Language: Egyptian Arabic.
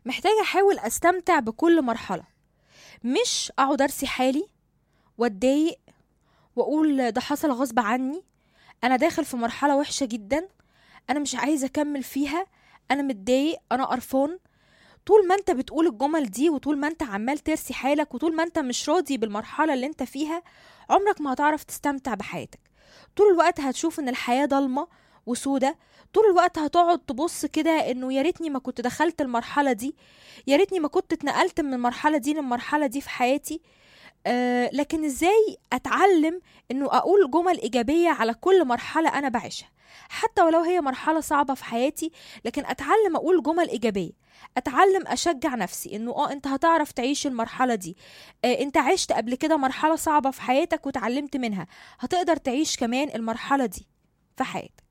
محتاجة أحاول أستمتع بكل مرحلة مش أقعد أرسي حالي وأتضايق وأقول ده حصل غصب عني أنا داخل في مرحلة وحشة جدا أنا مش عايزة أكمل فيها أنا متضايق أنا قرفان طول ما انت بتقول الجمل دي وطول ما انت عمال ترسي حالك وطول ما انت مش راضي بالمرحلة اللي انت فيها عمرك ما هتعرف تستمتع بحياتك طول الوقت هتشوف ان الحياة ضلمة وسودة طول الوقت هتقعد تبص كده انه يا ريتني ما كنت دخلت المرحلة دي يا ريتني ما كنت اتنقلت من المرحلة دي للمرحلة دي في حياتي آه لكن ازاي اتعلم انه اقول جمل ايجابية على كل مرحلة انا بعيشها حتى ولو هي مرحلة صعبة في حياتي لكن اتعلم اقول جمل ايجابية اتعلم اشجع نفسي انه اه انت هتعرف تعيش المرحلة دي آه انت عشت قبل كده مرحلة صعبة في حياتك وتعلمت منها هتقدر تعيش كمان المرحلة دي في حياتك